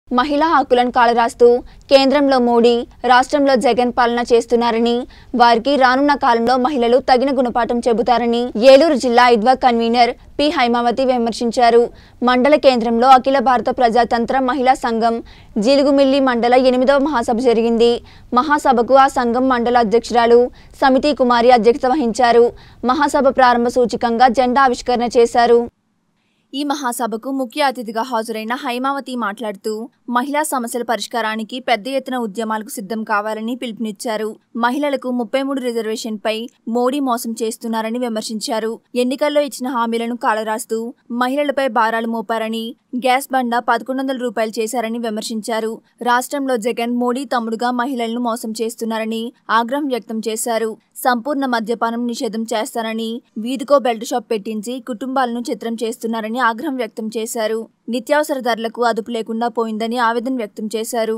మహిళా హక్కులను కాలరాస్తూ కేంద్రంలో మోడీ రాష్ట్రంలో జగన్ పాలన చేస్తున్నారని వారికి రానున్న కాలంలో మహిళలు తగిన గుణపాఠం చెబుతారని ఏలూరు జిల్లా ఇద్వా కన్వీనర్ పి హైమావతి విమర్శించారు మండల కేంద్రంలో అఖిల భారత ప్రజాతంత్ర మహిళా సంఘం జీలుగుమిల్లి మండల ఎనిమిదవ మహాసభ జరిగింది మహాసభకు ఆ సంఘం మండల అధ్యక్షురాలు సమితి కుమారి అధ్యక్షత వహించారు మహాసభ ప్రారంభ సూచికంగా జెండా ఆవిష్కరణ చేశారు ఈ మహాసభకు ముఖ్య అతిథిగా హాజరైన హైమావతి మాట్లాడుతూ మహిళా సమస్యల పరిష్కారానికి పెద్ద ఎత్తున ఉద్యమాలకు సిద్ధం కావాలని పిలుపునిచ్చారు మహిళలకు ముప్పై మూడు రిజర్వేషన్పై మోడీ మోసం చేస్తున్నారని విమర్శించారు ఎన్నికల్లో ఇచ్చిన హామీలను కాలరాస్తూ మహిళలపై భారాలు మోపారని గ్యాస్ బండ పదకొండు వందల రూపాయలు చేశారని విమర్శించారు రాష్ట్రంలో జగన్ మోడీ తమ్ముడుగా మహిళలను మోసం చేస్తున్నారని ఆగ్రహం వ్యక్తం చేశారు సంపూర్ణ మద్యపానం నిషేధం చేస్తారని వీధికో బెల్ట్ షాప్ పెట్టించి కుటుంబాలను చిత్రం చేస్తున్నారని ఆగ్రహం వ్యక్తం చేశారు నిత్యావసర ధరలకు అదుపు లేకుండా పోయిందని ఆవేదన వ్యక్తం చేశారు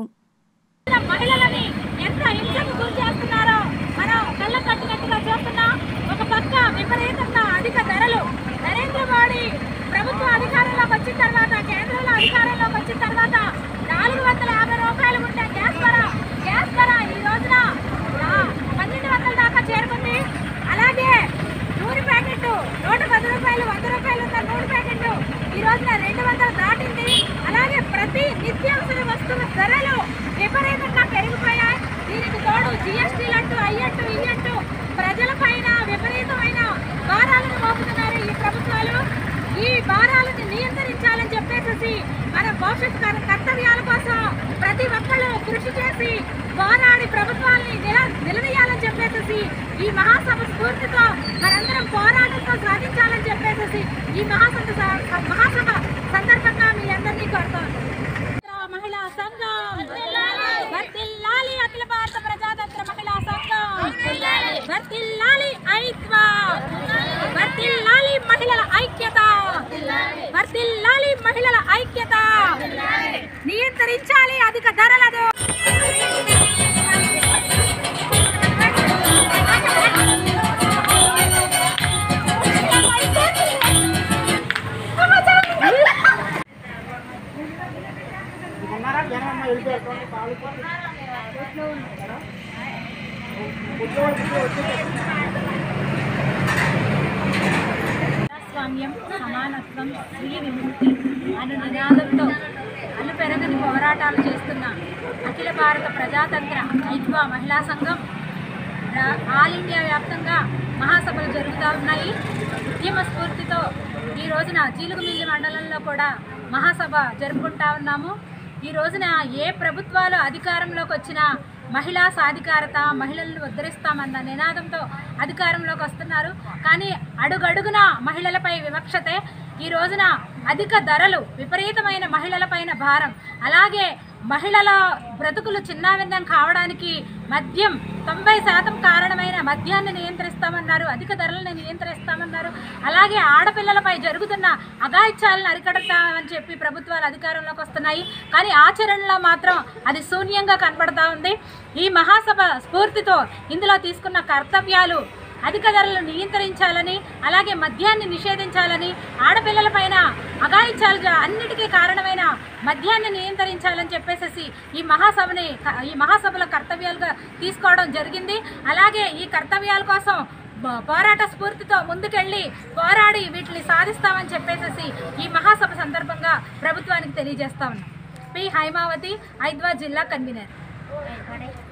మహిళలని ఎంత హింసకు గురి చేస్తున్నారో మనం కళ్ళ కట్టినట్టుగా చూస్తున్నాం ఒక పక్క విపరీతంగా అధిక ధరలు నరేంద్ర మోడీ ప్రభుత్వ అధికారంలోకి వచ్చిన తర్వాత కేంద్రంలో అధికారంలోకి వచ్చిన తర్వాత నాలుగు వందల యాభై రూపాయలు ఉండే గ్యాస్ ధర గ్యాస్ ధర ఈ రోజున ఆ, పన్నెండు వందల దాకా చేరుకుంది అలాగే నూనె ప్యాకెట్ నూట పది రూపాయలు వంద రూపాయలు ఉన్న నూనె ప్యాకెట్ ఈ రోజున రెండు వందలు దాటింది అలాగే ప్రతి నిత్యావసర వస్తువుల ధరలు విపరీతంగా పెరిగిపోయాయి దీనికి తోడు జిఎస్టీలు అంటూ అయ్యట్టు ఇయ్యట్టు ప్రజల పైన విపరీతమైన భారాలను మోపుతున్నారు ఈ ప్రభుత్వాలు ఈ భారాలను నియంత్రించాలని చెప్పేసి మన భవిష్యత్ కర్- కర్తవ్యాల కోసం ప్రతి ఒక్కళ్ళు కృషి చేసి పోరాడి ప్రభుత్వాల్ని నిల నిలదీయాలని చెప్పేసి ఈ మహాసభ స్ఫూర్తితో మనందరం పోరాటంతో సాధించాలని చెప్పేసి ఈ మహాసభ స- మహాసభ సందర్భంగా మీ అందరినీ కోరుతాను మహిళా సంఘం వర్ధిల్లాలి అఖిల భారత ప్రజాతంత్ర మహిళా సంఘం వర్ధిల్లాలి ఐత్వా వర్ధిల్లాలి మహిళల ఐక్యత వర్ధిల్లాలి మహిళల ఐక్యత నియంత్రించాలి అధిక ధరలను ప్రజాస్వామ్యం సమానత్వం స్త్రీ విముక్తి అను నినాదంతో అలు పెరగని పోరాటాలు చేస్తున్న అఖిల భారత ప్రజాతంత్ర ఐక్వ మహిళా సంఘం రా- ఆల్ ఇండియా వ్యాప్తంగా మహాసభలు జరుగుతూ ఉన్నాయి ఉద్యమ స్ఫూర్తితో ఈ రోజున జీలుగుమిల్లి మండలంలో కూడా మహాసభ జరుపుకుంటా ఉన్నాము ఈ రోజున ఏ ప్రభుత్వాలు అధికారంలోకి వచ్చినా మహిళా సాధికారత మహిళలను ఉద్ధరిస్తామన్న నినాదంతో అధికారంలోకి వస్తున్నారు కానీ అడుగడుగున మహిళలపై వివక్షతే ఈ రోజున అధిక ధరలు విపరీతమైన మహిళలపైన భారం అలాగే మహిళల బ్రతుకులు చిన్నాభిన్నం కావడానికి మద్యం తొంభై శాతం కారణమైన మద్యాన్ని నియంత్రిస్తామన్నారు అధిక ధరలను నియంత్రిస్తామన్నారు అలాగే ఆడపిల్లలపై జరుగుతున్న అఘాయిత్యాలను అరికడతామని చెప్పి ప్రభుత్వాలు అధికారంలోకి వస్తున్నాయి కానీ ఆచరణలో మాత్రం అది శూన్యంగా కనబడతా ఉంది ఈ మహాసభ స్ఫూర్తితో ఇందులో తీసుకున్న కర్తవ్యాలు అధిక ధరలను నియంత్రించాలని అలాగే మద్యాన్ని నిషేధించాలని ఆడపిల్లలపైన అఘాయిత్యాలు జ- అన్నిటికీ కారణమైన మద్యాన్ని నియంత్రించాలని చెప్పేసి ఈ మహాసభని క- ఈ మహాసభలో కర్తవ్యాలుగా తీసుకోవడం జరిగింది అలాగే ఈ కర్తవ్యాల కోసం బ- పోరాట స్ఫూర్తితో ముందుకెళ్ళి పోరాడి వీటిని సాధిస్తామని చెప్పేసి ఈ మహాసభ సందర్భంగా ప్రభుత్వానికి తెలియజేస్తా ఉన్నాం పి హైమావతి ఐద్వా జిల్లా కన్వీనర్